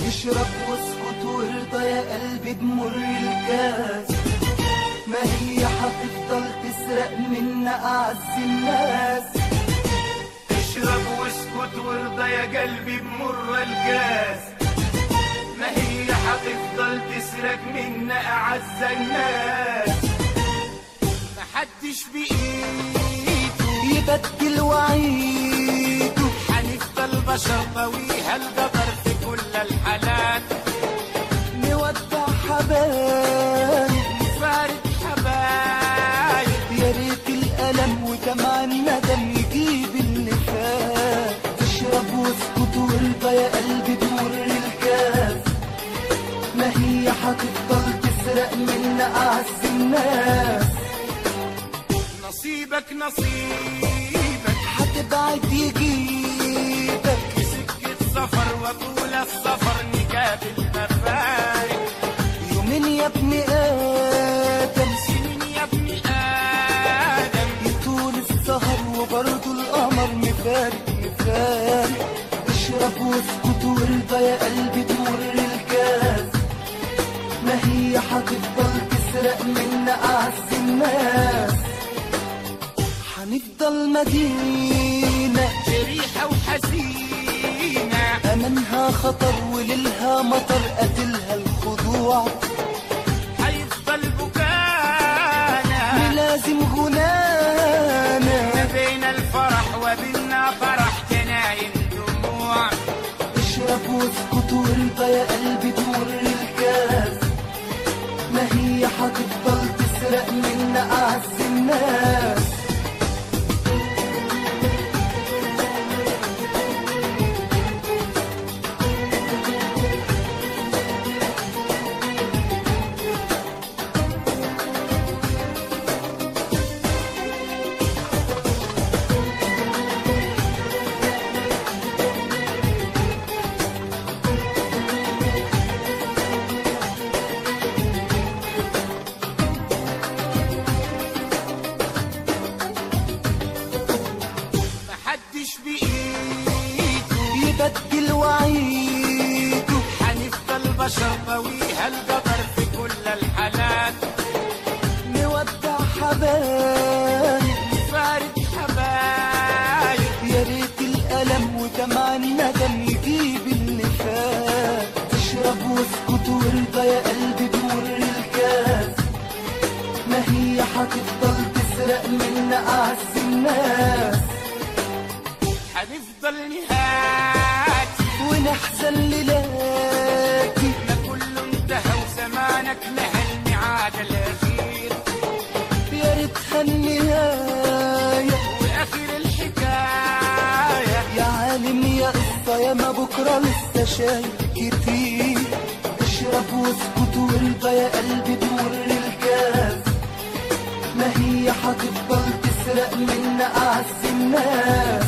اشرب واسكت وارضى يا قلبي بمر الكاس ما هي هتفضل تسرق منا اعز الناس اشرب واسكت وارضى يا قلبي بمر الكاس ما هي هتفضل تسرق منا اعز الناس محدش بايده يبدل وعيده هنفضل بشر طويها القدر في كل الحالات نودع حبايب فارق حبايب يا ريت الألم ودمع الندم يجيب اللي فات اشرب واسكت وارضى يا قلبي بمر الكاس ما هي هتفضل تسرق منا أعز الناس نصيبك نصيبك هتبعد يجيبك في سكة سفر وطول السفر نقابل مفارق يومين يا ابن آدم سنين يا ابن آدم يطول السهر وبرضه القمر مفارق مفارق اشرب واسكت وارضى يا قلبي تمر الكاس ما هي هتفضل تسرق منا أعز الناس هنفضل مدينة جريحة وحزينة أمنها خطر وليلها مطر قتلها الخضوع هيفضل بكانا ملازم غنانا ما بين الفرح وبيننا فرح جناين دموع اشرب واسكت وارضى يا قلبي تمر الكاس ما هي هتفضل تسرق منا أعز الناس محدش بإيده يبدل وعيده هنفضل بشر طويها القدر في كل الحالات نودع حبايب فارق حبايب يا ريت الألم ودمع الندم يجيب اللي فات اشرب واسكت وارضى يا قلبي بمر الكاس ما هي هتفضل تسرق منا أعز الناس هنفضل نهاتي ونحزن ليلاتي ما كله انتهى وزمانك نهى الميعاد الأخير يا ريتها النهاية وآخر الحكاية يا عالم يا قصة يا ما بكرة لسه شايف كتير اشرب واسكت وارضى يا قلبي بمر الكاس ما هي هتفضل تسرق منا أعز الناس